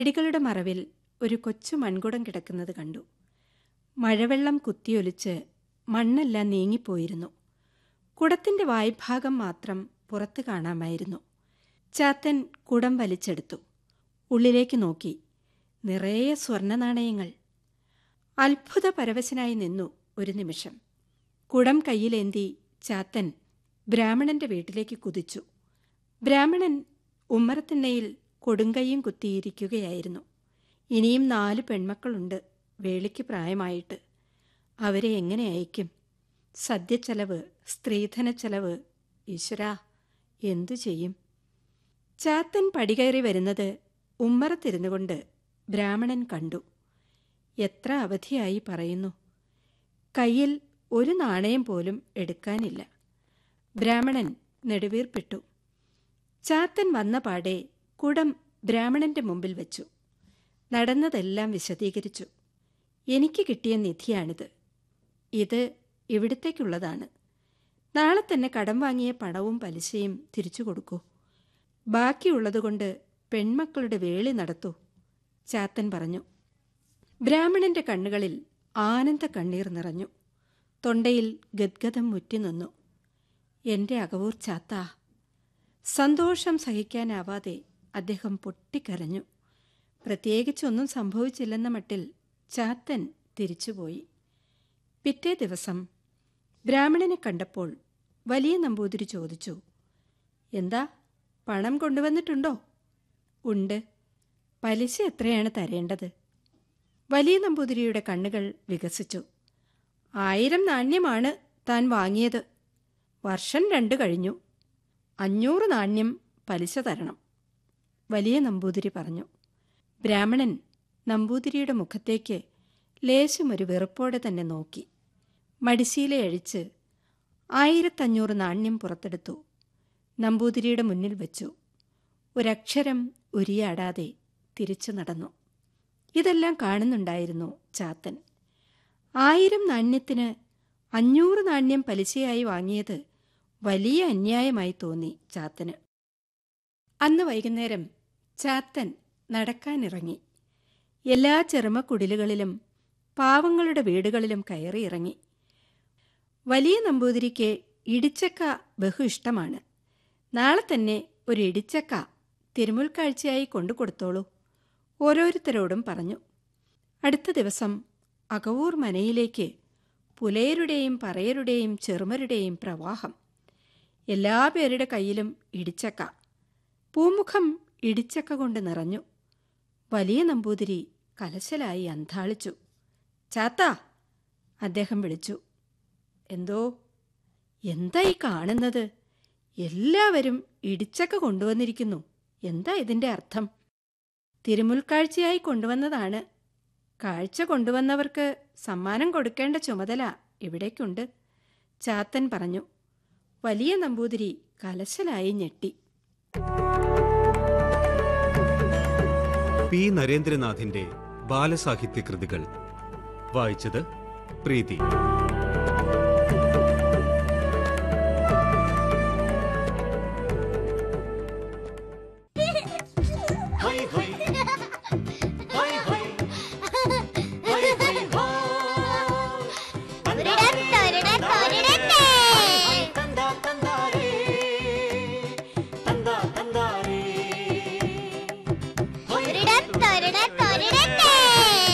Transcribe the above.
ചെടികളുടെ മറവിൽ ഒരു കൊച്ചു മൺകുടം കിടക്കുന്നത് കണ്ടു മഴവെള്ളം കുത്തിയൊലിച്ച് മണ്ണെല്ലാം നീങ്ങിപ്പോയിരുന്നു കുടത്തിന്റെ വായ്ഭാഗം മാത്രം പുറത്ത് കാണാമായിരുന്നു ചാത്തൻ കുടം വലിച്ചെടുത്തു ഉള്ളിലേക്ക് നോക്കി നിറയെ സ്വർണ്ണ നാണയങ്ങൾ അത്ഭുത പരവശനായി നിന്നു ഒരു നിമിഷം കുടം കയ്യിലേന്തി ചാത്തൻ ബ്രാഹ്മണന്റെ വീട്ടിലേക്ക് കുതിച്ചു ബ്രാഹ്മണൻ ഉമ്മറത്തിണ്ണയിൽ കൊടുങ്കൈയും കുത്തിയിരിക്കുകയായിരുന്നു ഇനിയും നാല് പെൺമക്കളുണ്ട് വേളിക്ക് പ്രായമായിട്ട് അവരെ എങ്ങനെ അയക്കും സദ്യച്ചെലവ് സ്ത്രീധനച്ചെലവ് ഈശ്വരാ എന്തു ചെയ്യും ചാത്തൻ പടികയറി വരുന്നത് ഉമ്മറത്തിരുന്നുകൊണ്ട് ബ്രാഹ്മണൻ കണ്ടു എത്ര അവധിയായി പറയുന്നു കയ്യിൽ ഒരു നാണയം പോലും എടുക്കാനില്ല ബ്രാഹ്മണൻ നെടുവീർപ്പിട്ടു ചാത്തൻ വന്ന പാടെ കുടം ബ്രാഹ്മണന്റെ മുമ്പിൽ വെച്ചു നടന്നതെല്ലാം വിശദീകരിച്ചു എനിക്ക് കിട്ടിയ നിധിയാണിത് ഇത് ഇവിടത്തേക്കുള്ളതാണ് നാളെ തന്നെ കടം വാങ്ങിയ പണവും പലിശയും തിരിച്ചു കൊടുക്കൂ ബാക്കിയുള്ളതുകൊണ്ട് പെൺമക്കളുടെ വേളി നടത്തൂ ചാത്തൻ പറഞ്ഞു ബ്രാഹ്മണന്റെ കണ്ണുകളിൽ ആനന്ദ കണ്ണീർ നിറഞ്ഞു തൊണ്ടയിൽ ഗദ്ഗതം മുറ്റിനിന്നു എന്റെ അകവൂർ ചാത്താ സന്തോഷം സഹിക്കാനാവാതെ അദ്ദേഹം പൊട്ടിക്കരഞ്ഞു പ്രത്യേകിച്ചൊന്നും സംഭവിച്ചില്ലെന്ന മട്ടിൽ ചാത്തൻ തിരിച്ചുപോയി പിറ്റേ ദിവസം ബ്രാഹ്മണനെ കണ്ടപ്പോൾ വലിയ നമ്പൂതിരി ചോദിച്ചു എന്താ പണം കൊണ്ടുവന്നിട്ടുണ്ടോ ഉണ്ട് പലിശ എത്രയാണ് തരേണ്ടത് വലിയ നമ്പൂതിരിയുടെ കണ്ണുകൾ വികസിച്ചു ആയിരം നാണ്യമാണ് താൻ വാങ്ങിയത് വർഷം രണ്ട് കഴിഞ്ഞു അഞ്ഞൂറ് നാണ്യം പലിശ തരണം വലിയ നമ്പൂതിരി പറഞ്ഞു ബ്രാഹ്മണൻ നമ്പൂതിരിയുടെ മുഖത്തേക്ക് ലേശം ഒരു വെറുപ്പോടെ തന്നെ നോക്കി മടിശീല അഴിച്ച് ആയിരത്തഞ്ഞൂറ് നാണ്യം പുറത്തെടുത്തു നമ്പൂതിരിയുടെ മുന്നിൽ വെച്ചു ഒരക്ഷരം ഉരിയാടാതെ തിരിച്ചു നടന്നു ഇതെല്ലാം കാണുന്നുണ്ടായിരുന്നു ചാത്തൻ ആയിരം നാണ്യത്തിന് അഞ്ഞൂറ് നാണ്യം പലിശയായി വാങ്ങിയത് വലിയ അന്യായമായി തോന്നി ചാത്തന് അന്ന് വൈകുന്നേരം ചാത്തൻ നടക്കാനിറങ്ങി എല്ലാ ചെറുമക്കുടിലുകളിലും പാവങ്ങളുടെ വീടുകളിലും കയറിയിറങ്ങി വലിയ നമ്പൂതിരിക്ക് ഇടിച്ചക്ക ബഹു ഇഷ്ടമാണ് നാളെ തന്നെ ഒരു ഇടിച്ചക്ക തിരുമുൽക്കാഴ്ചയായി കൊണ്ടു കൊടുത്തോളൂ ഓരോരുത്തരോടും പറഞ്ഞു അടുത്ത ദിവസം അകവൂർ മനയിലേക്ക് പുലയരുടെയും പറയരുടെയും ചെറുമരുടെയും പ്രവാഹം എല്ലാ പേരുടെ കയ്യിലും ഇടിച്ചക്ക പൂമുഖം ഇടിച്ചക്ക കൊണ്ട് നിറഞ്ഞു വലിയ നമ്പൂതിരി കലശലായി അന്താളിച്ചു ചാത്ത അദ്ദേഹം വിളിച്ചു എന്തോ എന്താ ഈ കാണുന്നത് എല്ലാവരും ഇടിച്ചക്ക കൊണ്ടുവന്നിരിക്കുന്നു എന്താ ഇതിന്റെ അർത്ഥം തിരുമുൽക്കാഴ്ചയായി കൊണ്ടുവന്നതാണ് കാഴ്ച കൊണ്ടുവന്നവർക്ക് സമ്മാനം കൊടുക്കേണ്ട ചുമതല ഇവിടേക്കുണ്ട് ചാത്തൻ പറഞ്ഞു വലിയ നമ്പൂതിരി കലശലായി ഞെട്ടി പി നരേന്ദ്രനാഥിന്റെ ബാലസാഹിത്യ കൃതികൾ വായിച്ചത് പ്രീതി